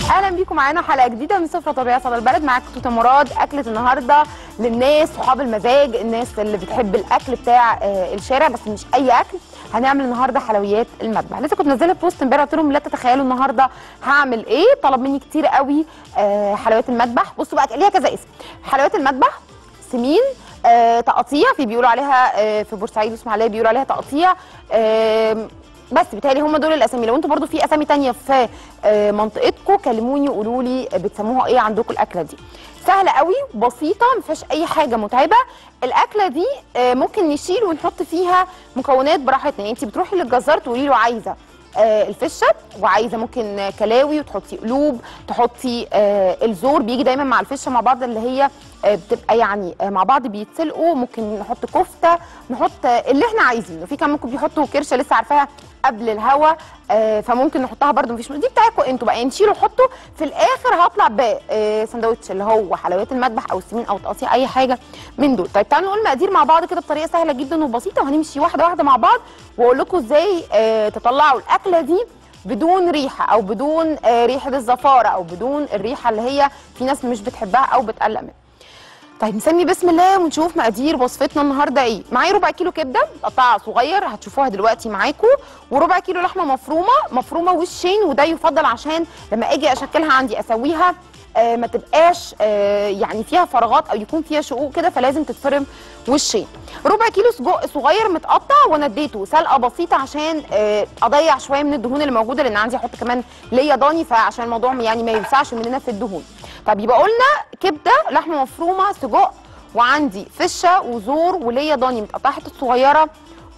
اهلا بيكم معانا حلقه جديده من سفره طبيعيه صدى البلد معاكم توته مراد اكله النهارده للناس صحاب المزاج الناس اللي بتحب الاكل بتاع آه، الشارع بس مش اي اكل هنعمل النهارده حلويات المذبح لسه كنت منزله بوست امبارح قلت لهم لا تتخيلوا النهارده هعمل ايه طلب مني كتير قوي آه، حلويات المذبح بصوا بقى ليها كذا اسم حلويات المذبح سمين آه، تقطيع في بيقولوا عليها آه، في بورسعيد واسماعيليه بيقولوا عليها تقطيع آه، بس بيتهيألي هم دول الاسامي لو انتوا برضو في اسامي تانية في آه، منطقتكم كلموني وقولوا لي بتسموها ايه عندكم الاكله دي سهله قوي بسيطه ما فيهاش اي حاجه متعبه الاكله دي آه، ممكن نشيل ونحط فيها مكونات براحتنا يعني انت بتروحي للجزار تقولي له عايزه آه، الفشه وعايزه ممكن آه، كلاوي وتحطي قلوب تحطي آه، الزور بيجي دايما مع الفشه مع بعض اللي هي آه، بتبقى يعني آه، مع بعض بيتسلقوا ممكن نحط كفته نحط آه، اللي احنا عايزينه في كمان ممكن بيحطوا كرشه لسه عارفاها قبل الهوا آه، فممكن نحطها برده مفيش دي بتاعتكم انتوا بقى يعني نشيله وحطوا في الاخر هطلع بساندوتش اللي هو حلويات المذبح او السمين او تقطيع اي حاجه من دول طيب تعالوا نقول مقادير مع بعض كده بطريقه سهله جدا وبسيطه وهنمشي واحده واحده مع بعض واقول لكم ازاي آه، تطلعوا الاكله دي بدون ريحه او بدون آه، ريحه الزفاره او بدون الريحه اللي هي في ناس مش بتحبها او بتقلق منها طيب نسمي بسم الله ونشوف مقادير وصفتنا النهارده ايه معايا ربع كيلو كبده متقطعه صغير هتشوفوها دلوقتي معاكم وربع كيلو لحمه مفرومه مفرومه وشين وده يفضل عشان لما اجي اشكلها عندي اسويها آه ما تبقاش آه يعني فيها فراغات او يكون فيها شقوق كده فلازم تتفرم وشين ربع كيلو سجق صغير متقطع وانا اديته سلقه بسيطه عشان آه اضيع شويه من الدهون اللي موجوده لان عندي احط كمان ليا ضاني فعشان الموضوع يعني ما يوسعش مننا في الدهون طب يبقى قلنا كبده لحمه مفرومه سجق وعندي فشه وزور وليا ضاني متقطعه حتت صغيره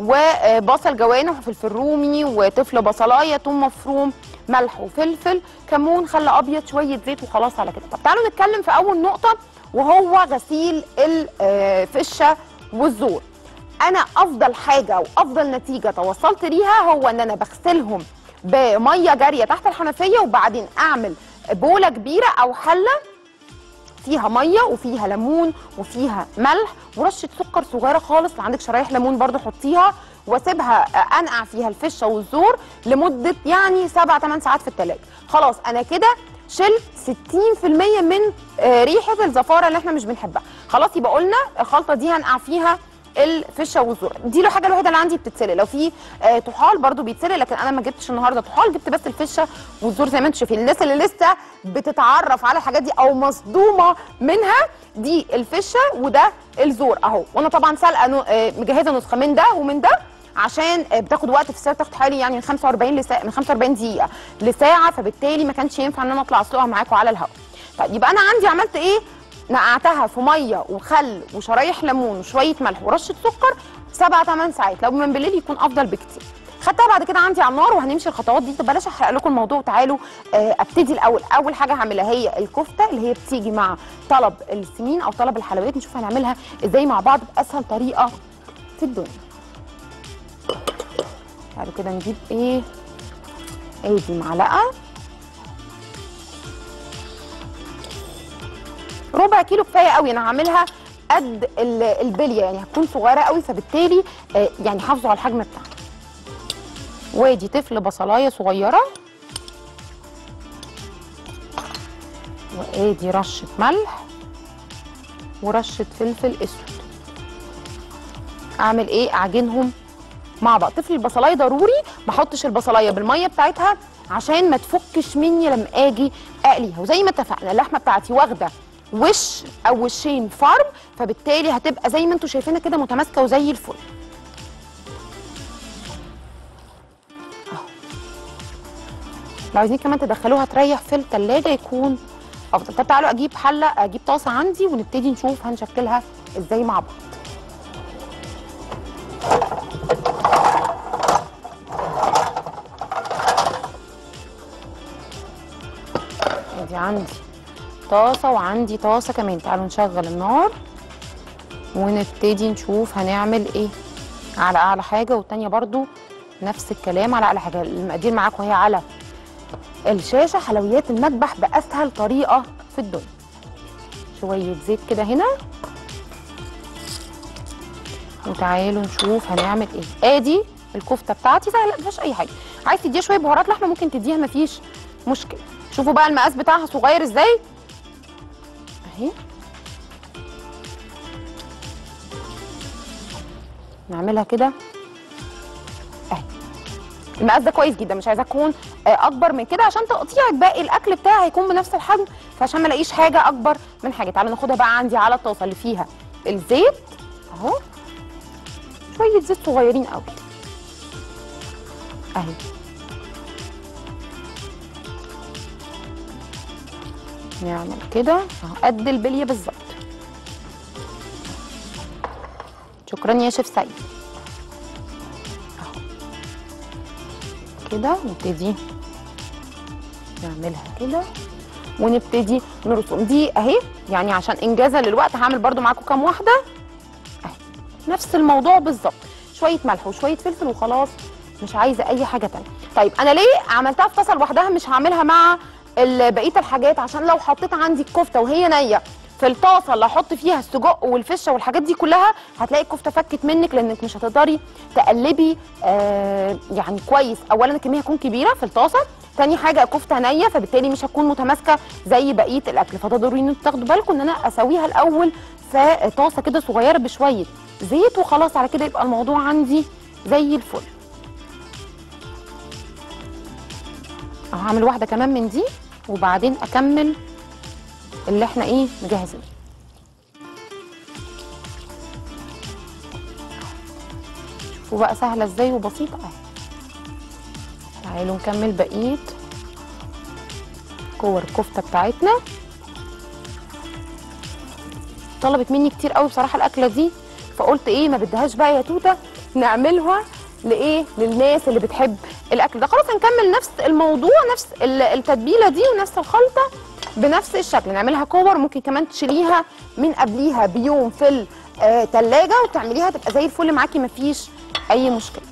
وبصل جوانح وفلفل رومي وطفل بصلايه ثوم مفروم ملح وفلفل كمون خل ابيض شويه زيت وخلاص على كده طب تعالوا نتكلم في اول نقطه وهو غسيل الفشه والزور انا افضل حاجه وافضل نتيجه توصلت ليها هو ان انا بغسلهم بميه جاريه تحت الحنفيه وبعدين اعمل بوله كبيره او حله فيها ميه وفيها ليمون وفيها ملح ورشه سكر صغيره خالص لو عندك شرايح ليمون برضو حطيها واسيبها انقع فيها الفشه والزور لمده يعني 7 8 ساعات في التلاجة خلاص انا كده شلت 60% من آه، ريحه الزفاره اللي احنا مش بنحبها خلاص يبقى قلنا الخلطه دي هنقع فيها الفشه والذره دي الحاجه الوحيده اللي عندي بتتسلق لو في آه طحال برضو بيتسلق لكن انا ما جبتش النهارده طحال جبت بس الفشه والزور زي ما انتم شايفين الناس اللي لسه بتتعرف على الحاجات دي او مصدومه منها دي الفشه وده الزور اهو وانا طبعا سالقه نو- آه مجهزه نسخه من ده ومن ده عشان آه، بتاخد وقت في الساعه بتاخد حوالي يعني من 45 لساعة من 45 دقيقه لساعه فبالتالي ما كانش ينفع ان انا اطلع اسلقها معاكم على الهواء طيب يبقى انا عندي عملت ايه نقعتها في ميه وخل وشرايح ليمون وشويه ملح ورشه سكر سبع ثمان ساعات لو من بالليل يكون افضل بكتير خدتها بعد كده عندي على النار وهنمشي الخطوات دي طب بلاش احرق لكم الموضوع وتعالوا آه، ابتدي الاول اول حاجه هعملها هي الكفته اللي هي بتيجي مع طلب السمين او طلب الحلويات نشوف هنعملها ازاي مع بعض باسهل طريقه في الدنيا تعالوا كده نجيب ايه ادي معلقه ربع كيلو كفايه قوي انا هعملها قد ال- البليه يعني هتكون صغيره قوي فبالتالي آه، يعني حافظوا على الحجم بتاعها وادي طفل بصلايه صغيره وادي رشه ملح ورشه فلفل اسود اعمل ايه اعجنهم مع بعض طفل البصلايه ضروري ما احطش البصلايه بالميه بتاعتها عشان ما تفكش مني لما اجي اقليها وزي ما اتفقنا اللحمه بتاعتي واخده وش او وشين فرم فبالتالي هتبقى زي ما انتم شايفينها كده متماسكه وزي الفل أهو. لو عايزين كمان تدخلوها تريح في التلاجة يكون افضل طب تعالوا اجيب حله اجيب طاسه عندي ونبتدي نشوف هنشكلها ازاي مع بعض ادي عندي طاسه وعندي طاسه كمان تعالوا نشغل النار ونبتدي نشوف هنعمل ايه على اعلى حاجه والتانيه برضو نفس الكلام على اعلى حاجه المقادير معاكم هي على الشاشه حلويات المذبح باسهل طريقه في الدنيا شويه زيت كده هنا وتعالوا نشوف هنعمل ايه ادي الكفته بتاعتي سهله ما فيهاش اي حاجه عايز تديها شويه بهارات لحمه ممكن تديها ما فيش مشكله شوفوا بقى المقاس بتاعها صغير ازاي اهي نعملها كده اهي المقاس ده كويس جدا مش عايزاه تكون آه، اكبر من كده عشان تقطيعك باقي الاكل بتاعي هيكون بنفس الحجم فعشان ما الاقيش حاجه اكبر من حاجه تعالوا ناخدها بقى عندي على الطاسه اللي فيها الزيت اهو شويه زيت صغيرين قوي اهي نعمل كده اهو قد البليه بالظبط شكرا يا شيف سعيد اهو كده نبتدي نعملها كده ونبتدي نرسم دي اهي يعني عشان انجازا للوقت هعمل برضو معاكم كام واحده اهي نفس الموضوع بالظبط شويه ملح وشويه فلفل وخلاص مش عايزه اي حاجه تانية طيب انا ليه عملتها في طاسه لوحدها مش هعملها مع ال- بقيه الحاجات عشان لو حطيت عندي الكفته وهي نيه في الطاسه اللي احط فيها السجق والفشه والحاجات دي كلها هتلاقي الكفته فكت منك لانك مش هتقدري تقلبي آه يعني كويس اولا الكميه هتكون كبيره في الطاسه تاني حاجه كفته نيه فبالتالي مش هتكون متماسكه زي بقيه الاكل فتضروري ان انتوا تاخدوا بالكم ان انا اسويها الاول في طاسه كده صغيره بشويه زيت وخلاص على كده يبقى الموضوع عندي زي الفل اهو هعمل واحده كمان من دي وبعدين اكمل اللي احنا ايه مجهزين شوفوا بقى سهله ازاي وبسيطه اهي تعالوا نكمل بقيه كور الكفته بتاعتنا طلبت مني كتير قوي بصراحه الاكله دي فقلت ايه ما بدهاش بقى يا توته نعملها لايه للناس اللي بتحب الاكل ده خلاص هنكمل نفس الموضوع نفس ال- التتبيله دي ونفس الخلطه بنفس الشكل نعملها كور ممكن كمان تشيليها من قبليها بيوم في الثلاجه وتعمليها تبقى زي الفل معاكي مفيش اي مشكله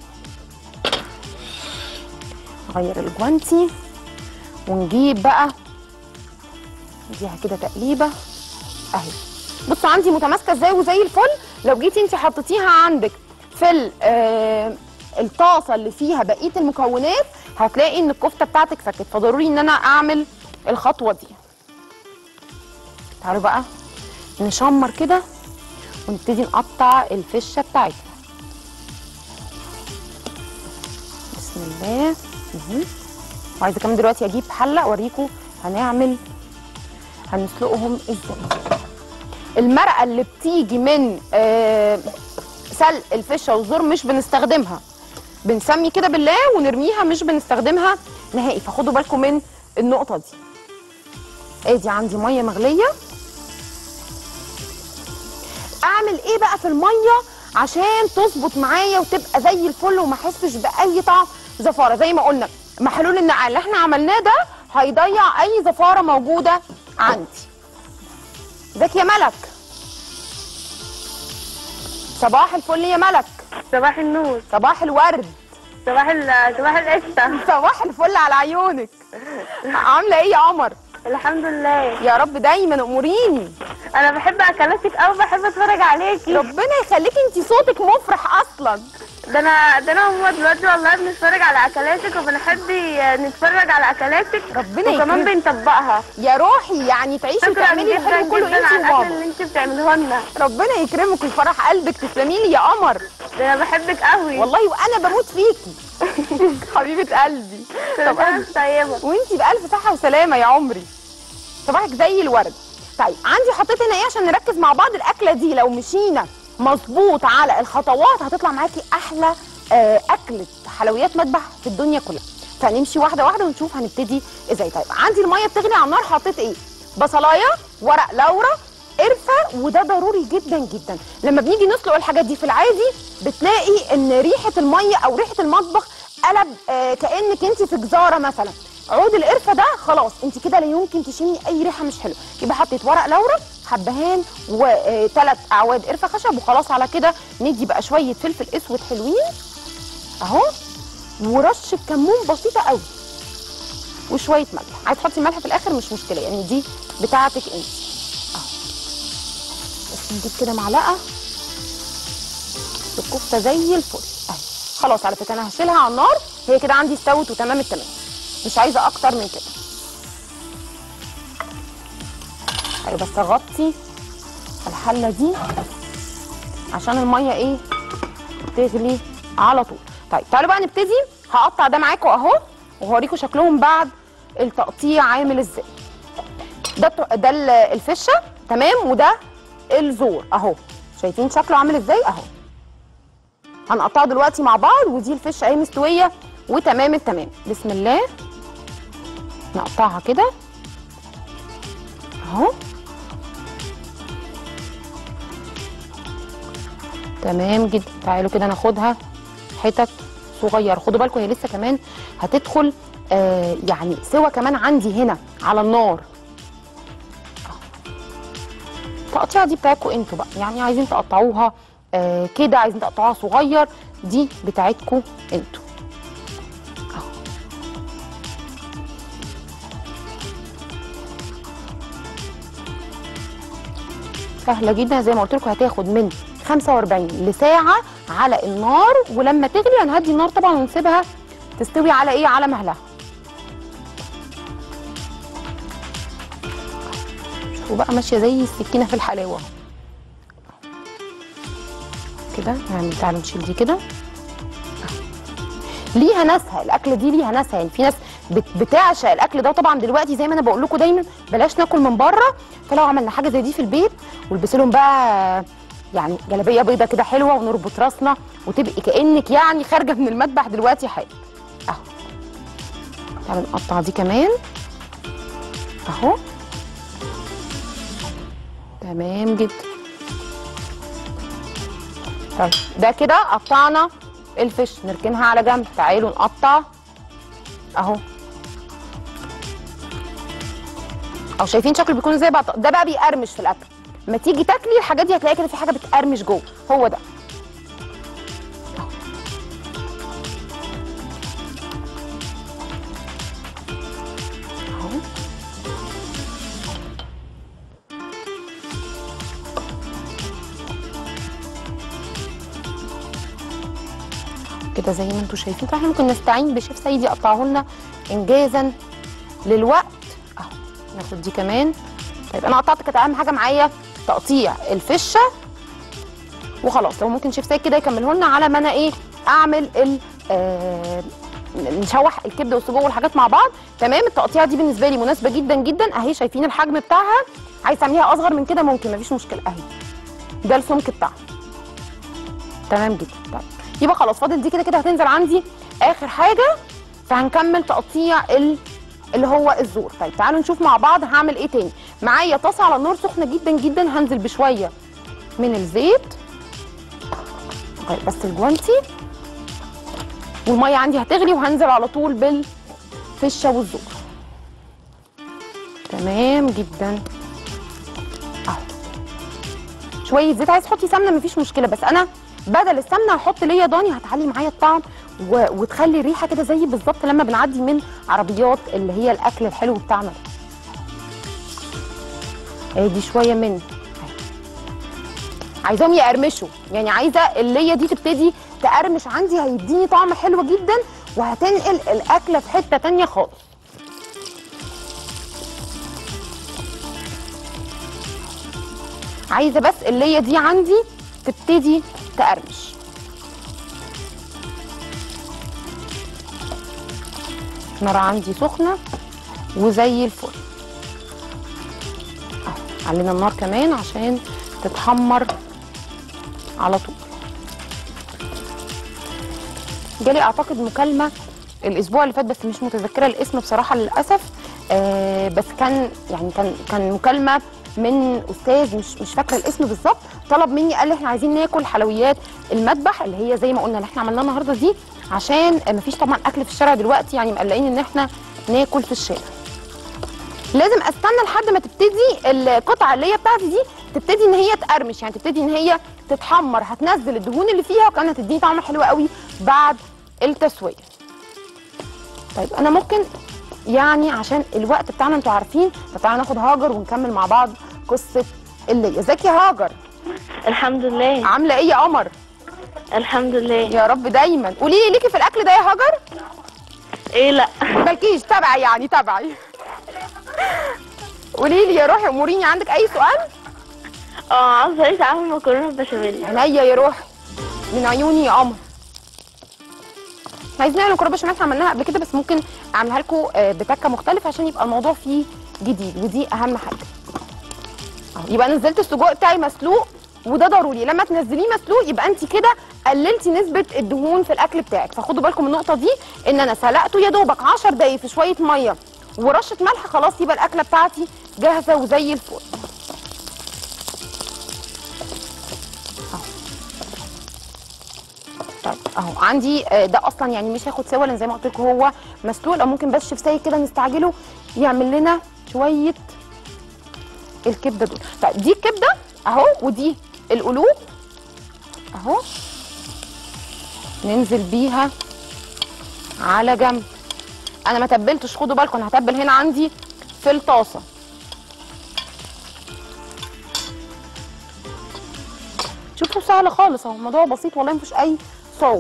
نغير الجوانتي ونجيب بقى نديها كده تقليبه اهي بصوا عندي متماسكه ازاي وزي الفل لو جيتي انت حطيتيها عندك في ال- آه، الطاسه اللي فيها بقيه المكونات هتلاقي ان الكفته بتاعتك فكت فضروري ان انا اعمل الخطوه دي تعالوا بقى نشمر كده ونبتدي نقطع الفشه بتاعتنا بسم الله مهم. وعايزه كمان دلوقتي اجيب حله اوريكم هنعمل هنسلقهم ازاي المرقه اللي بتيجي من آه، سلق الفشه والزور مش بنستخدمها بنسمي كده بالله ونرميها مش بنستخدمها نهائي فخدوا بالكم من النقطه دي ادي عندي ميه مغليه اعمل ايه بقى في الميه عشان تظبط معايا وتبقى زي الفل وما احسش باي طعم زفاره زي ما قلنا محلول النقع اللي احنا عملناه ده هيضيع اي زفاره موجوده عندي ازيك يا ملك صباح الفل يا ملك صباح النور صباح الورد صباح ال صباح القشطة صباح الفل على عيونك عامله ايه يا قمر الحمد لله يا رب دايما اموريني انا بحب اكلاتك قوي بحب اتفرج عليكي ربنا يخليكي انت صوتك مفرح اصلا ده انا ده انا وهو دلوقتي والله بنتفرج على اكلاتك وبنحب نتفرج على اكلاتك ربنا وكمان يكرمك. بنطبقها يا روحي يعني تعيشي شكرا وتعملي جدا الحلو كله جدا انت على الاكل وبابا اللي انت بتعملوه لنا ربنا يكرمك ويفرح قلبك تسلمي لي يا قمر ده انا بحبك قوي والله وانا بموت فيكي حبيبه قلبي طب طب انا طيبه وانتي بالف صحه وسلامه يا عمري صباحك زي الورد طيب عندي حطيت هنا ايه عشان نركز مع بعض الاكله دي لو مشينا مظبوط على الخطوات هتطلع معاكي احلى آه، اكله حلويات مذبح في الدنيا كلها فنمشي واحده واحده ونشوف هنبتدي ازاي طيب عندي الميه بتغلي على النار حطيت ايه بصلايه ورق لورا قرفه وده ضروري جدا جدا لما بنيجي نسلق الحاجات دي في العادي بتلاقي ان ريحه الميه او ريحه المطبخ قلب آه كانك انت في جزاره مثلا عود القرفه ده خلاص انت كده لا يمكن تشمي اي ريحه مش حلوه يبقى حطيت ورق لورا حبهان وثلاث اعواد قرفه خشب وخلاص على كده ندي بقى شويه فلفل اسود حلوين اهو ورشه كمون بسيطه قوي وشويه ملح عايز تحطي ملح في الاخر مش مشكله يعني دي بتاعتك انت اهو بس نجيب كده معلقه الكفته زي الفل اهي خلاص على فكره انا هشيلها على النار هي كده عندي استوت وتمام التمام مش عايزه اكتر من كده ايوه بس اغطي الحله دي عشان الميه ايه تغلي على طول طيب تعالوا بقى نبتدي هقطع ده معاكم اهو وهوريكم شكلهم بعد التقطيع عامل ازاي ده الت- ده ال- الفشه تمام وده الزور اهو شايفين شكله عامل ازاي اهو هنقطعه دلوقتي مع بعض ودي الفشه اهي مستويه وتمام التمام بسم الله نقطعها كده اهو تمام جدا تعالوا كده ناخدها حتت صغيره خدوا بالكم هي لسه كمان هتدخل آه يعني سوا كمان عندي هنا على النار التقطيعه دي بتاعتكم انتوا بقى يعني عايزين تقطعوها آه كده عايزين تقطعوها صغير دي بتاعتكم انتوا أهو. سهله جدا زي ما قلت لكم هتاخد من 45 لساعه على النار ولما تغلي هنهدي النار طبعا ونسيبها تستوي على ايه على مهلها شوفوا بقى ماشيه زي السكينه في الحلاوه كده يعني تعالوا نشيل دي كده ليها ناسها الاكله دي ليها ناسها يعني في ناس بت- بتعشق الاكل ده وطبعا دلوقتي زي ما انا بقول لكم دايما بلاش ناكل من بره فلو عملنا حاجه زي دي في البيت ولبسي لهم بقى يعني جلابيه بيضه كده حلوه ونربط راسنا وتبقي كانك يعني خارجه من المذبح دلوقتي حاجه اهو تعالوا نقطع دي كمان اهو تمام جدا طيب ده كده قطعنا الفش نركنها على جنب تعالوا نقطع اهو او شايفين شكله بيكون ازاي بقى ده بقى بيقرمش في الاكل لما تيجي تاكلي الحاجات دي هتلاقي كده في حاجه بتقرمش جوه هو ده أهو. اهو كده زي ما انتم شايفين فاحنا ممكن نستعين بشيف سيد يقطعه لنا انجازا للوقت اهو ناخد دي كمان طيب انا قطعت كانت اهم حاجه معايا تقطيع الفشه وخلاص لو ممكن شيف سيد كده يكمله لنا على ما انا ايه اعمل ال آه نشوح الكبده والسجق والحاجات مع بعض تمام التقطيعه دي بالنسبه لي مناسبه جدا جدا اهي شايفين الحجم بتاعها عايز تعمليها اصغر من كده ممكن مفيش مشكله اهي ده السمك بتاعها تمام جدا طيب يبقى خلاص فاضل دي كده كده هتنزل عندي اخر حاجه فهنكمل تقطيع ال اللي هو الزور طيب تعالوا نشوف مع بعض هعمل ايه تاني معايا طاسه على النار سخنه جدا جدا هنزل بشويه من الزيت طيب بس الجوانتي والميه عندي هتغلي وهنزل على طول بالفشه والزور تمام جدا اهو شويه زيت عايز تحطي سمنه مفيش مشكله بس انا بدل السمنه هحط ليا ضاني هتعلي معايا الطعم و... وتخلي الريحه كده زي بالظبط لما بنعدي من عربيات اللي هي الاكل الحلو بتاعنا ده ادي شويه من أهي. عايزاهم يقرمشوا يعني عايزه الليه دي تبتدي تقرمش عندي هيديني طعم حلو جدا وهتنقل الاكله في حته تانية خالص عايزه بس الليه دي عندي تبتدي تقرمش النار عندي سخنه وزي الفل اهو علينا النار كمان عشان تتحمر على طول جالي اعتقد مكالمه الاسبوع اللي فات بس مش متذكره الاسم بصراحه للاسف آه بس كان يعني كان كان مكالمه من استاذ مش مش فاكره الاسم بالظبط طلب مني قال لي احنا عايزين ناكل حلويات المذبح اللي هي زي ما قلنا اللي احنا عملناها النهارده دي عشان مفيش طبعا اكل في الشارع دلوقتي يعني مقلقين ان احنا ناكل في الشارع لازم استنى لحد ما تبتدي القطعه اللي هي بتاعتي دي تبتدي ان هي تقرمش يعني تبتدي ان هي تتحمر هتنزل الدهون اللي فيها وكمان هتديني طعم حلو قوي بعد التسويه طيب انا ممكن يعني عشان الوقت بتاعنا انتوا عارفين فتعالوا ناخد هاجر ونكمل مع بعض قصه اللي ازيك يا هاجر الحمد لله عامله ايه يا قمر الحمد لله يا رب دايما قولي لي ليكي في الاكل ده يا هاجر ايه لا مالكيش تبعي يعني تبعي قولي لي يا روحي اموريني عندك اي سؤال اه عاوزه ايه اعمل مكرونه بشاميل عينيا يا روحي من عيوني يا قمر عايزين نعمل مكرونه بشاميل عملناها قبل كده بس ممكن اعملها لكم بتكه مختلفه عشان يبقى الموضوع فيه جديد ودي اهم حاجه أهو، يبقى نزلت السجق بتاعي مسلوق وده ضروري لما تنزليه مسلوق يبقى انت كده قللتي نسبه الدهون في الاكل بتاعك فخدوا بالكم من النقطه دي ان انا سلقته يا دوبك 10 دقايق في شويه ميه ورشه ملح خلاص يبقى الاكله بتاعتي جاهزه وزي الفل طيب اهو عندي آه، ده اصلا يعني مش هياخد سوا لان زي ما قلت لكم هو مسلوق او ممكن بس شيف سايق كده نستعجله يعمل لنا شويه الكبده دول طيب دي الكبده اهو ودي القلوب اهو ننزل بيها على جنب انا ما تبلتش خدوا بالكم انا هتبل هنا عندي في الطاسه شوفوا سهل خالص اهو الموضوع بسيط والله مفيش اي صعوبه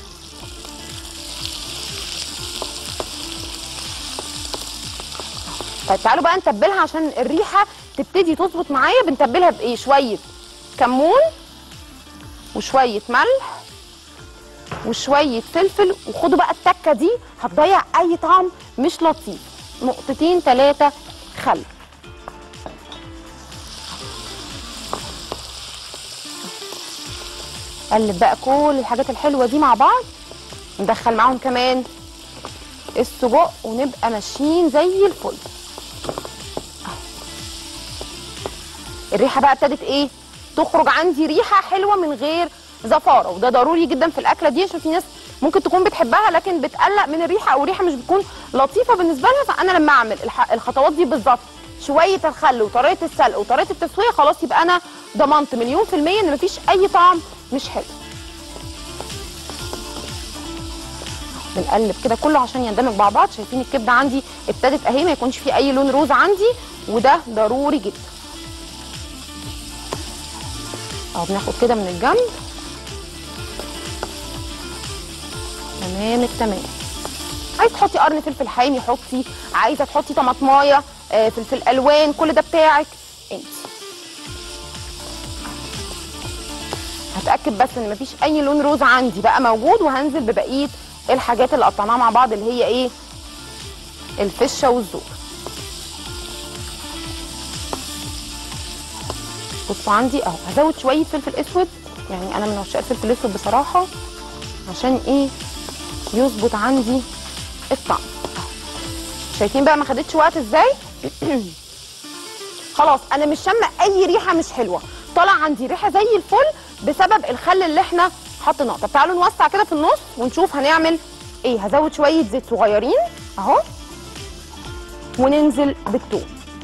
طيب تعالوا بقى نتبلها عشان الريحه تبتدي تظبط معايا بنتبلها بايه شويه كمون وشويه ملح وشويه فلفل وخدوا بقى التكه دي هتضيع اي طعم مش لطيف نقطتين ثلاثه خل قلب بقى كل الحاجات الحلوه دي مع بعض ندخل معاهم كمان السجق ونبقى ماشيين زي الفل أهو. الريحه بقى ابتدت ايه تخرج عندي ريحه حلوه من غير زفاره وده ضروري جدا في الاكله دي عشان في ناس ممكن تكون بتحبها لكن بتقلق من الريحه او الريحه مش بتكون لطيفه بالنسبه لها فانا لما اعمل الح- الخطوات دي بالظبط شويه الخل وطريقه السلق وطريقه التسويه خلاص يبقى انا ضمنت مليون في الميه ان مفيش اي طعم مش حلو بنقلب كده كله عشان يندمج مع بعض شايفين الكبده عندي ابتدت اهي ما يكونش فيه اي لون روز عندي وده ضروري جدا اهو بناخد كده من الجنب تمام التمام عايز تحطي قرن فلفل حامي حطي عايزه تحطي طماطمايه آه، فلفل الوان كل ده بتاعك انت هتاكد بس ان مفيش اي لون روز عندي بقى موجود وهنزل ببقيه الحاجات اللي قطعناها مع بعض اللي هي ايه الفشه والذوق بصوا عندي اهو هزود شويه فلفل اسود يعني انا من عشاق الفلفل الاسود بصراحه عشان ايه يظبط عندي الطعم أهو. شايفين بقى ما خدتش وقت ازاي خلاص انا مش شامه اي ريحه مش حلوه طالع عندي ريحه زي الفل بسبب الخل اللي احنا حطيناه طب تعالوا نوسع كده في النص ونشوف هنعمل ايه هزود شويه زيت صغيرين اهو وننزل بالثوم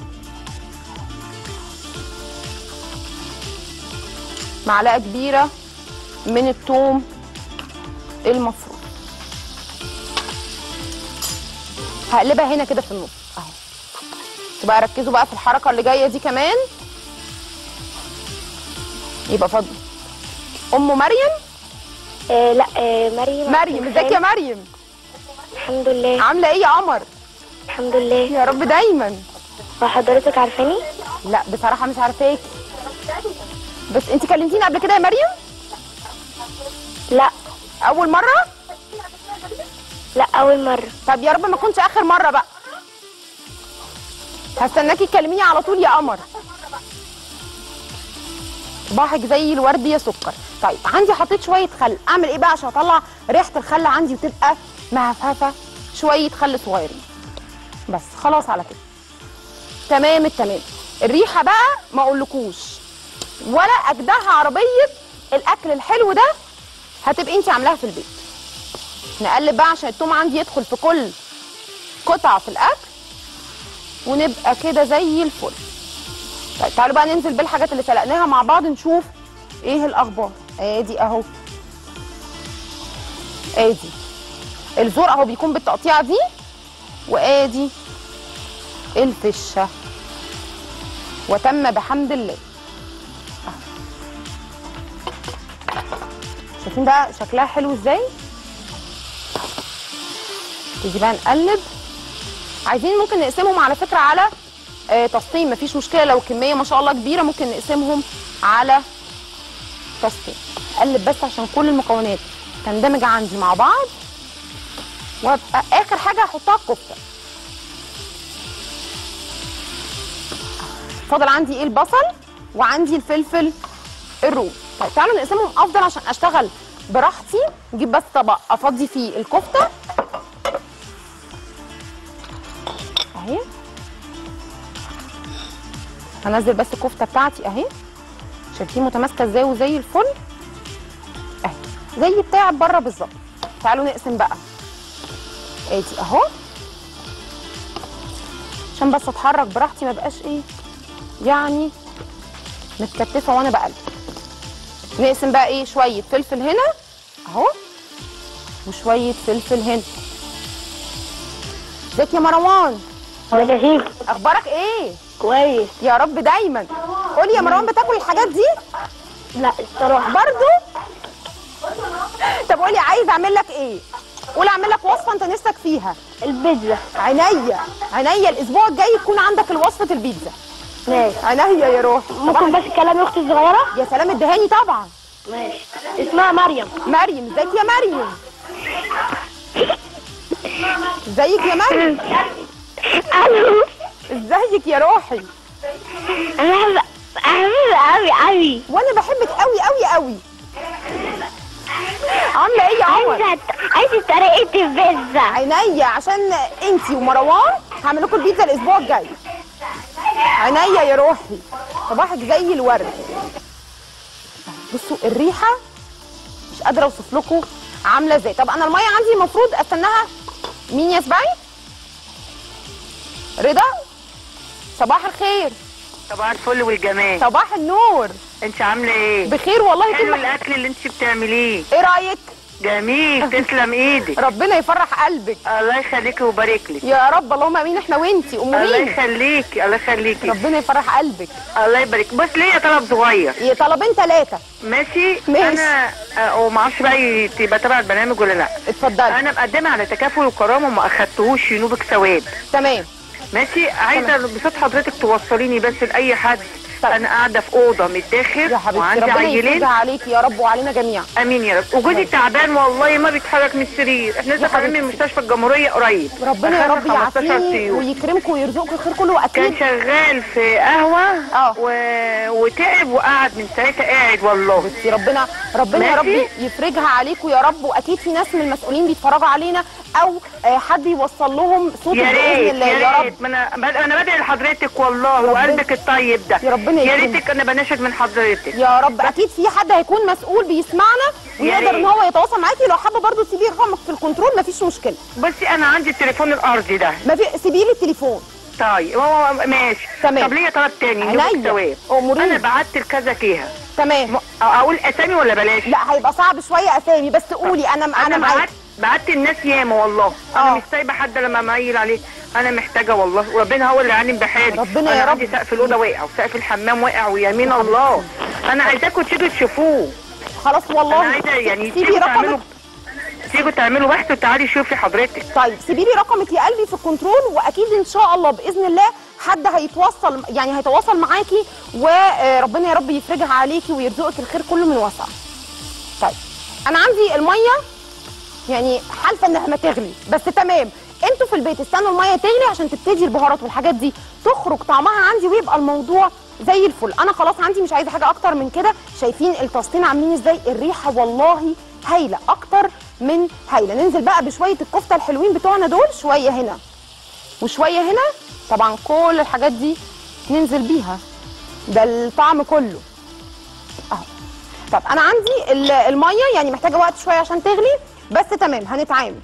معلقه كبيره من الثوم المفروم هقلبها هنا كده في النص اهو تبقى ركزوا بقى في الحركه اللي جايه دي كمان يبقى فاضل ام مريم آه لا آه مريم مريم ازيك يا مريم الحمد لله عامله ايه يا قمر الحمد لله يا رب دايما وحضرتك عارفاني لا بصراحه مش عارفاكي بس انت كلمتيني قبل كده يا مريم لا اول مره لا اول مره طب يا رب ما تكونش اخر مره بقى هستناكي تكلميني على طول يا قمر صباحك زي الورد يا سكر طيب عندي حطيت شويه خل اعمل ايه بقى عشان اطلع ريحه الخل عندي وتبقى مهفهفه شويه خل صغيرين بس خلاص على كده تمام التمام الريحه بقى ما اقولكوش ولا اجدعها عربيه الاكل الحلو ده هتبقي انت عاملاها في البيت نقلب بقى عشان التوم عندي يدخل في كل قطعه في الاكل ونبقى كده زي الفل طيب تعالوا بقى ننزل بالحاجات اللي سلقناها مع بعض نشوف ايه الاخبار ادي اهو ادي الزور اهو بيكون بالتقطيعه دي وادي الفشه وتم بحمد الله أهو. شايفين بقى شكلها حلو ازاي نبتدي بقى نقلب عايزين ممكن نقسمهم على فكره على آه تصطيم مفيش مشكله لو كميه ما شاء الله كبيره ممكن نقسمهم على تصطيم اقلب بس عشان كل المكونات تندمج عندي مع بعض وابقى اخر حاجه هحطها الكفته فاضل عندي ايه البصل وعندي الفلفل الرومي طيب تعالوا نقسمهم افضل عشان اشتغل براحتي نجيب بس طبق افضي فيه الكفته اهي هنزل بس الكفته بتاعتي اهي شايفين متماسكه ازاي وزي الفل اهي زي بتاع بره بالظبط تعالوا نقسم بقى ادي اهو عشان بس اتحرك براحتي ما بقاش ايه يعني متكتفه وانا بقلب نقسم بقى ايه شويه فلفل هنا اهو وشويه فلفل هنا ازيك يا مروان ازيك يا شيف اخبارك ايه كويس يا رب دايما قولي يا مروان بتاكل الحاجات دي لا الصراحه برضو طب قولي عايز اعمل لك ايه قول اعمل لك وصفه انت نفسك فيها البيتزا عينيا عينيا الاسبوع الجاي تكون عندك الوصفه البيتزا ماشي عينيا يا روحي ممكن بس كلام اختي الصغيره يا سلام ادهاني طبعا ماشي اسمها مريم مريم ازيك يا مريم ازيك يا مريم الو ازيك يا روحي انا بحب احب قوي قوي وانا بحبك قوي قوي قوي عامله ايه يا عمر عايزه عايزه طريقه البيتزا عينيا عشان انتي ومروان هعمل لكم البيتزا الاسبوع الجاي عينيا يا روحي صباحك زي الورد بصوا الريحه مش قادره اوصف لكم عامله ازاي طب انا الميه عندي المفروض استناها مين يا سبعي رضا صباح الخير صباح الفل والجمال صباح النور انت عامله ايه بخير والله حلو كل الاكل اللي انت بتعمليه ايه رايك جميل تسلم ايدك ربنا يفرح قلبك الله يخليكي ويبارك لك يا رب اللهم امين احنا وانتي الله امورين يخليكي الله يخليكي ربنا يفرح قلبك الله يبارك بص ليا طلب صغير يا طلبين ثلاثة ماشي ماشي. انا آه، وما اعرفش بقى تبقى تبع البرنامج ولا لا اتفضلي انا مقدمه على تكافل وكرامه وما اخدتهوش ينوبك ثواب تمام ماشي عايزه بصوت حضرتك توصليني بس لاي حد طيب. انا قاعده في اوضه من الداخل يا حبيبتي وعندي ربنا عيلين يفرجها عليكي يا رب وعلينا جميعا امين يا رب وجوزي تعبان والله ما بيتحرك من السرير احنا لسه طالعين من مستشفى الجمهوريه قريب ربنا يا رب أخدنا 15 يعافيه سيول. ويكرمكم ويرزقكم الخير كله كان واكيد شغال في قهوه اه. و... وتعب وقعد من ساعتها قاعد والله بصي ربنا ربنا يا رب ماشي. يفرجها عليكم يا رب واكيد في ناس من المسؤولين بيتفرجوا علينا او آه، حد يوصل لهم صوتك يا باذن ريت الله يا يا رب ريت ما انا بد- انا بدعي لحضرتك والله وقلبك الطيب ده يا ربنا يا يكرمك. ريتك انا بناشد من حضرتك يا رب اكيد في حد هيكون مسؤول بيسمعنا ويقدر ريت. ان هو يتواصل معاكي لو حابه برضه تسيبيه رقمك في الكنترول مفيش مشكله بصي انا عندي التليفون الارضي ده ما في سيبي لي التليفون طيب هو ماشي تمام. طب ليا طلب تاني عينيا. ينوبك ثواب أموريني. انا بعت لكذا جهه تمام م- اقول اسامي ولا بلاش لا هيبقى صعب شويه اسامي بس قولي انا انا انا معاكي بعت بعت الناس ياما والله اه. انا مش سايبه حد لما مايل عليه انا محتاجه والله وربنا هو اللي عالم بحالي ربنا انا يا رب. عندي سقف الاوضه واقع وسقف الحمام واقع ويمين الله انا عايزاكم تيجوا تشوفوه خلاص والله انا عايزه يعني سيبي تيجوا تعملوا رقمك تيجوا تعملوا بحث وتعالي شوفي حضرتك طيب سيبي لي رقمك يا قلبي في الكنترول واكيد ان شاء الله باذن الله حد هيتوصل يعني هيتواصل معاكي وربنا يا رب يفرجها عليكي ويرزقك الخير كله من وسع طيب انا عندي الميه يعني حالفه انها ما تغلي بس تمام انتوا في البيت استنوا الميه تغلي عشان تبتدي البهارات والحاجات دي تخرج طعمها عندي ويبقى الموضوع زي الفل انا خلاص عندي مش عايزه حاجه اكتر من كده شايفين الطاستين عاملين ازاي الريحه والله هايله اكتر من هايله ننزل بقى بشويه الكفته الحلوين بتوعنا دول شويه هنا وشويه هنا طبعا كل الحاجات دي ننزل بيها ده الطعم كله اهو طب انا عندي ال- الميه يعني محتاجه وقت شويه عشان تغلي بس تمام هنتعامل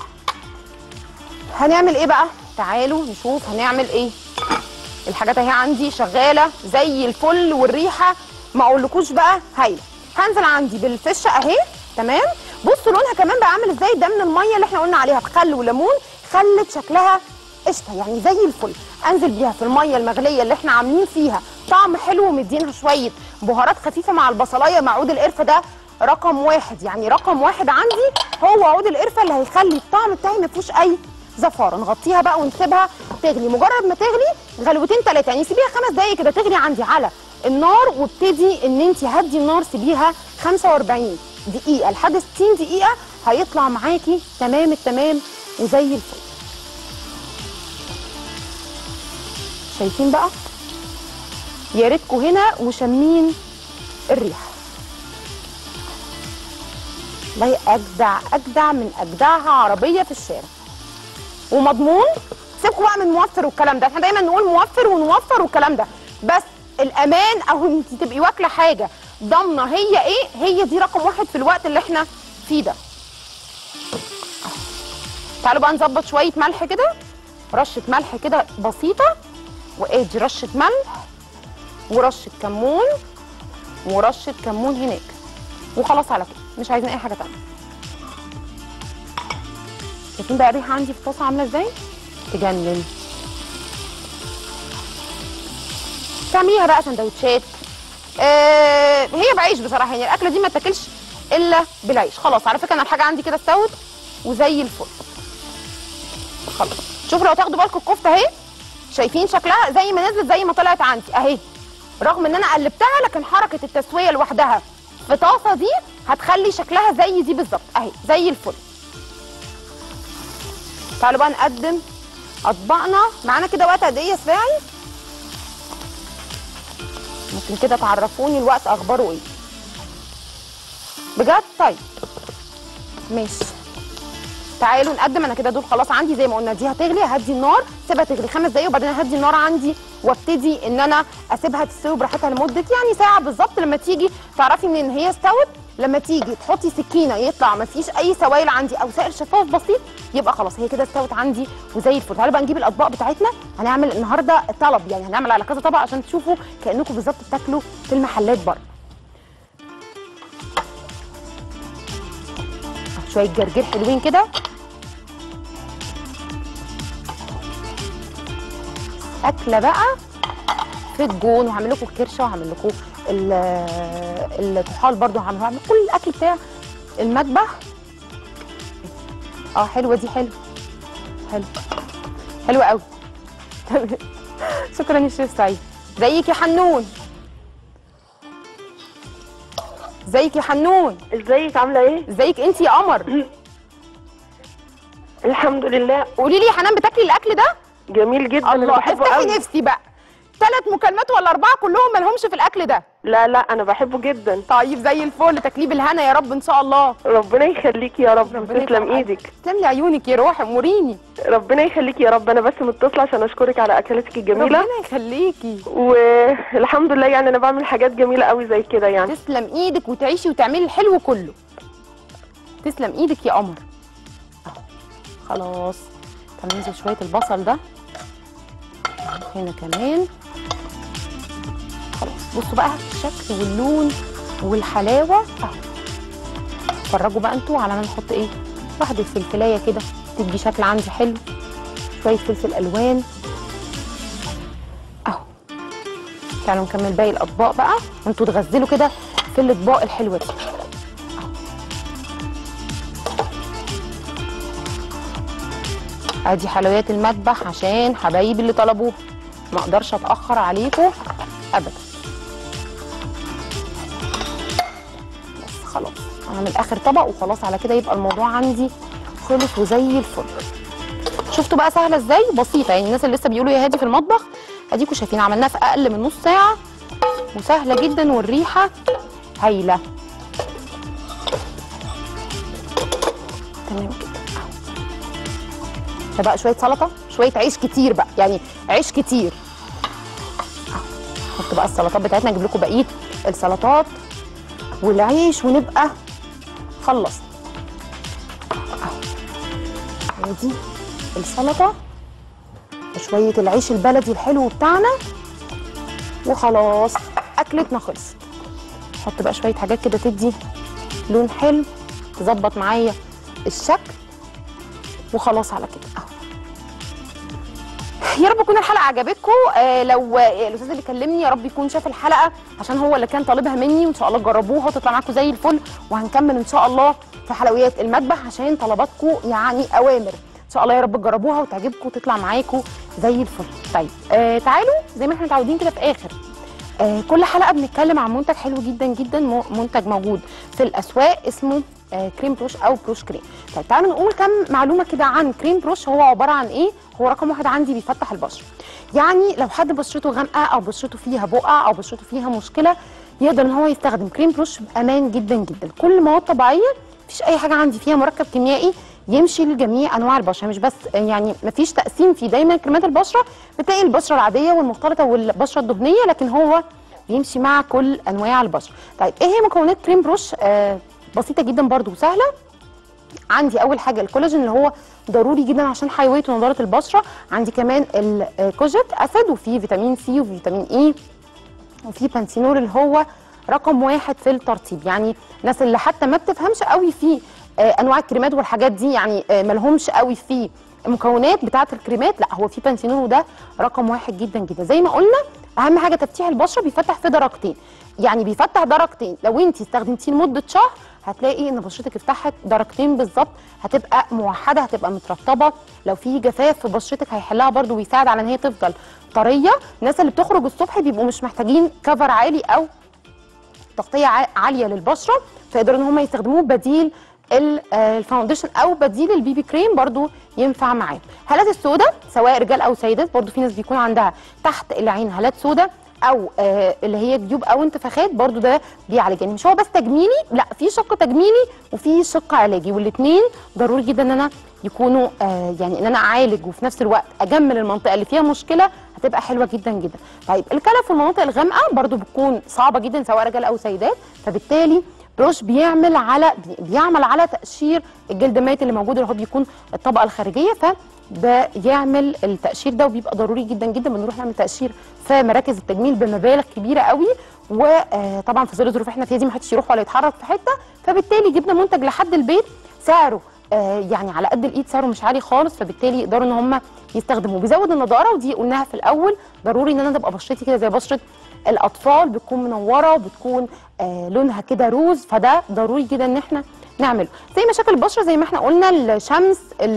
هنعمل ايه بقى تعالوا نشوف هنعمل ايه الحاجات اهي عندي شغاله زي الفل والريحه ما اقولكوش بقى هايله هنزل عندي بالفشه اهي تمام بصوا لونها كمان بقى عامل ازاي ده من الميه اللي احنا قلنا عليها بخل وليمون خلت شكلها قشطه يعني زي الفل انزل بيها في الميه المغليه اللي احنا عاملين فيها طعم حلو ومدينها شويه بهارات خفيفه مع البصلايه مع عود القرفه ده رقم واحد يعني رقم واحد عندي هو عود القرفه اللي هيخلي الطعم بتاعي ما فيهوش اي زفاره نغطيها بقى ونسيبها تغلي مجرد ما تغلي غلوتين ثلاثه يعني سيبيها خمس دقايق كده تغلي عندي على النار وابتدي ان انت هدي النار سيبيها 45 دقيقه لحد 60 دقيقه هيطلع معاكي تمام التمام وزي الفل شايفين بقى يا ريتكوا هنا وشامين الريحه والله اجدع اجدع من اجدعها عربيه في الشارع ومضمون سيبكوا بقى من موفر والكلام ده احنا دايما نقول موفر ونوفر والكلام ده بس الامان او انت تبقي واكله حاجه ضامنه هي ايه هي دي رقم واحد في الوقت اللي احنا فيه ده تعالوا بقى نظبط شويه ملح كده رشه ملح كده بسيطه وادي رشه ملح ورشه كمون ورشه كمون هناك وخلاص على كده مش عايزين اي حاجه تانية شايفين بقى الريحه عندي في الطاسه عامله ازاي تجنن تعمليها بقى سندوتشات آه هي بعيش بصراحه يعني الاكله دي ما تاكلش الا بالعيش خلاص على فكره انا الحاجه عندي كده استوت وزي الفل خلاص شوفوا لو تاخدوا بالكم الكفته اهي شايفين شكلها زي ما نزلت زي ما طلعت عندي اهي رغم ان انا قلبتها لكن حركه التسويه لوحدها في طاسه دي هتخلي شكلها زي دي بالظبط اهي زي الفل تعالوا بقى نقدم اطباقنا معانا كده وقت قد ايه يا سباعي ممكن كده تعرفوني الوقت اخباره ايه بجد طيب ماشي تعالوا نقدم انا كده دول خلاص عندي زي ما قلنا دي هتغلي هدي النار سيبها تغلي خمس دقايق وبعدين هدي النار عندي وابتدي ان انا اسيبها تستوي براحتها لمده يعني ساعه بالظبط لما تيجي تعرفي منين ان هي استوت لما تيجي تحطي سكينه يطلع ما فيش اي سوائل عندي او سائل شفاف بسيط يبقى خلاص هي كده استوت عندي وزي الفل تعالوا بقى نجيب الاطباق بتاعتنا هنعمل النهارده طلب يعني هنعمل على كذا طبق عشان تشوفوا كانكم بالظبط بتاكلوا في المحلات بره شويه جرجير حلوين كده اكله بقى في الجون وهعمل لكم الكرشه وهعمل لكم ال- الطحال برضو هعمل هعمل كل الاكل بتاع المذبح اه حلوه دي حلوه حلو حلوه قوي شكرا يا شيف سعيد زيك يا حنون ازيك يا حنون ازيك عامله ايه ازيك انت يا قمر الحمد لله قولي لي يا حنان بتاكلي الاكل ده جميل جدا انا الله بحبه افتحي قوي نفسي بقى ثلاث مكالمات ولا اربعه كلهم مالهمش في الاكل ده لا لا انا بحبه جدا طيب زي الفل تكليب الهنا يا رب ان شاء الله ربنا يخليكي يا رب ربنا تسلم يفرحك. ايدك تسلم لي عيونك يا روحي اموريني ربنا يخليكي يا رب انا بس متصله عشان اشكرك على اكلاتك الجميله ربنا يخليكي والحمد لله يعني انا بعمل حاجات جميله قوي زي كده يعني تسلم ايدك وتعيشي وتعملي الحلو كله تسلم ايدك يا قمر أهو. خلاص طب ننزل شويه البصل ده هنا كمان خلاص بصوا بقى الشكل واللون والحلاوه اهو اتفرجوا بقى انتوا على ما نحط ايه واحده فلفلايه كده تدي شكل عندي حلو شويه فلفل الوان اهو تعالوا نكمل باقي الاطباق بقى وانتوا تغزلوا كده في الاطباق الحلوه دي ادي حلويات المذبح عشان حبايبي اللي طلبوها ما اقدرش اتاخر عليكم ابدا بس خلاص اعمل اخر طبق وخلاص على كده يبقى الموضوع عندي خلص وزي الفل شفتوا بقى سهله ازاي بسيطه يعني الناس اللي لسه بيقولوا يا هادي في المطبخ اديكوا شايفين عملناها في اقل من نص ساعه وسهله جدا والريحه هايله تمام كده أهو. ده بقى شويه سلطه شويه عيش كتير بقى يعني عيش كتير أهو. نحط بقى السلطات بتاعتنا اجيب لكم بقيه السلطات والعيش ونبقى خلصنا اهو ودي السلطه وشويه العيش البلدي الحلو بتاعنا وخلاص اكلتنا خلصت نحط بقى شويه حاجات كده تدي لون حلو تظبط معايا الشكل وخلاص على كده اهو يا رب تكون الحلقه عجبتكم آه لو آه، الاستاذ اللي كلمني يا رب يكون شاف الحلقه عشان هو اللي كان طالبها مني وان شاء الله تجربوها وتطلع معاكم زي الفل وهنكمل ان شاء الله في حلويات المذبح عشان طلباتكم يعني اوامر ان شاء الله يا رب تجربوها وتعجبكم وتطلع معاكم زي الفل طيب آه تعالوا زي ما احنا متعودين كده في اخر آه كل حلقه بنتكلم عن منتج حلو جدا جدا مو- منتج موجود في الاسواق اسمه آه كريم بروش او بروش كريم طيب تعالوا نقول كم معلومه كده عن كريم بروش هو عباره عن ايه هو رقم واحد عندي بيفتح البشره يعني لو حد بشرته غامقه او بشرته فيها بقع او بشرته فيها مشكله يقدر ان هو يستخدم كريم بروش بامان جدا جدا كل مواد طبيعيه مفيش اي حاجه عندي فيها مركب كيميائي يمشي لجميع انواع البشره مش بس يعني مفيش تقسيم في دايما كريمات البشره بتلاقي البشره العاديه والمختلطه والبشره الدهنيه لكن هو بيمشي مع كل انواع البشره طيب ايه هي مكونات كريم بروش آه بسيطه جدا برضو وسهله عندي اول حاجه الكولاجين اللي هو ضروري جدا عشان حيويه ونضاره البشره عندي كمان الكوجيك اسيد وفي فيتامين سي وفيتامين اي وفي بانسينول اللي هو رقم واحد في الترطيب يعني الناس اللي حتى ما بتفهمش قوي في آه، انواع الكريمات والحاجات دي يعني آه، ما لهمش قوي في المكونات بتاعه الكريمات لا هو في بانسينول وده رقم واحد جدا جدا زي ما قلنا اهم حاجه تفتيح البشره بيفتح في درجتين يعني بيفتح درجتين لو انت استخدمتيه لمده شهر هتلاقي ان بشرتك اتفتحت درجتين بالظبط هتبقى موحده هتبقى مترطبه لو في جفاف في بشرتك هيحلها برده ويساعد على ان هي تفضل طريه الناس اللي بتخرج الصبح بيبقوا مش محتاجين كفر عالي او تغطيه ع- عاليه للبشره فيقدروا ان هم يستخدموه بديل ال- آه، الفاونديشن او بديل البي بي كريم برضو ينفع معاه هالات السوداء سواء رجال او سيدات برضو في ناس بيكون عندها تحت العين هالات سوداء او آه اللي هي جيوب او انتفاخات برضو ده بيعالج يعني مش هو بس تجميلي لا في شق تجميلي وفي شق علاجي والاثنين ضروري جدا ان انا يكونوا آه يعني ان انا اعالج وفي نفس الوقت اجمل المنطقه اللي فيها مشكله هتبقى حلوه جدا جدا طيب الكلف في المناطق الغامقه برضو بتكون صعبه جدا سواء رجال او سيدات فبالتالي بروش بيعمل على بي- بيعمل على تقشير الجلد الميت اللي موجود اللي هو بيكون الطبقه الخارجيه ف بيعمل التقشير ده وبيبقى ضروري جدا جدا بنروح نعمل تقشير في مراكز التجميل بمبالغ كبيره قوي وطبعا في ظل الظروف احنا فيها دي ما حدش يروح ولا يتحرك في حته فبالتالي جبنا منتج لحد البيت سعره آه، يعني على قد الايد سعره مش عالي خالص فبالتالي يقدروا ان هم يستخدموه بيزود النضاره ودي قلناها في الاول ضروري ان انا تبقى بشرتي كده زي بشره الاطفال بتكون منوره وبتكون آه لونها كده روز فده ضروري جدا ان احنا نعمله زي مشاكل البشره زي ما احنا قلنا الشمس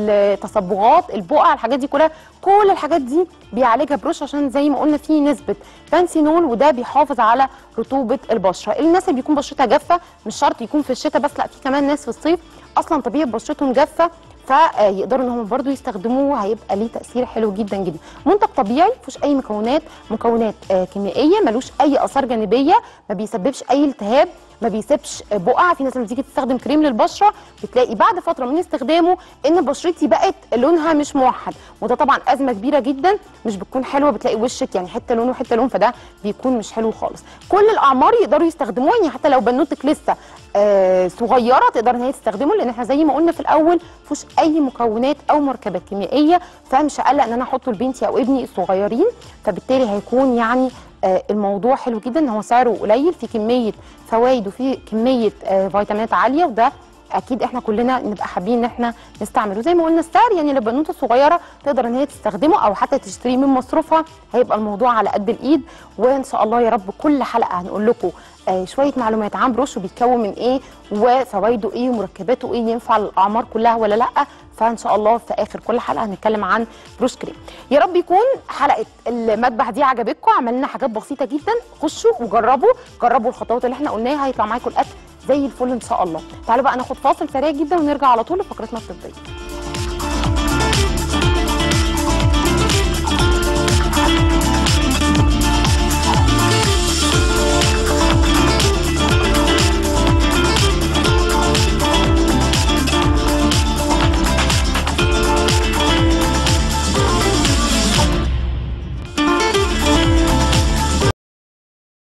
التصبغات البقع الحاجات دي كلها كل الحاجات دي بيعالجها بروش عشان زي ما قلنا فيه نسبه بانسينول وده بيحافظ على رطوبه البشره الناس اللي بيكون بشرتها جافه مش شرط يكون في الشتاء بس لا في كمان ناس في الصيف اصلا طبيعه بشرتهم جافه فيقدروا ان هم برضو يستخدموه هيبقى ليه تاثير حلو جدا جدا منتج طبيعي مفيهوش اي مكونات مكونات آه، كيميائيه ملوش اي اثار جانبيه ما بيسببش اي التهاب ما بيسيبش آه، بقع في ناس لما تيجي تستخدم كريم للبشره بتلاقي بعد فتره من استخدامه ان بشرتي بقت لونها مش موحد وده طبعا ازمه كبيره جدا مش بتكون حلوه بتلاقي وشك يعني حته لون وحته لون فده بيكون مش حلو خالص كل الاعمار يقدروا يستخدموه يعني حتى لو بنوتك لسه آه صغيره تقدر ان هي تستخدمه لان احنا زي ما قلنا في الاول مفيهوش اي مكونات او مركبات كيميائيه فمش هقلق ان انا احطه لبنتي او ابني الصغيرين فبالتالي هيكون يعني آه الموضوع حلو جدا ان هو سعره قليل في كميه فوائد وفي كميه آه فيتامينات عاليه وده اكيد احنا كلنا نبقى حابين ان احنا نستعمله زي ما قلنا السعر يعني للبنوته الصغيره تقدر ان هي تستخدمه او حتى تشتريه من مصروفها هيبقى الموضوع على قد الايد وان شاء الله يا رب كل حلقه هنقول لكم آه شويه معلومات عن بروش وبيتكون من ايه وفوائده ايه ومركباته ايه ينفع للاعمار كلها ولا لا فان شاء الله في اخر كل حلقه هنتكلم عن بروش كريم يا رب يكون حلقه المذبح دي عجبتكم عملنا حاجات بسيطه جدا خشوا وجربوا جربوا الخطوات اللي احنا قلناها هيطلع معاكم الاكل زي الفل ان شاء الله تعالوا بقى ناخد فاصل سريع جدا ونرجع على طول لفقرتنا الطبيه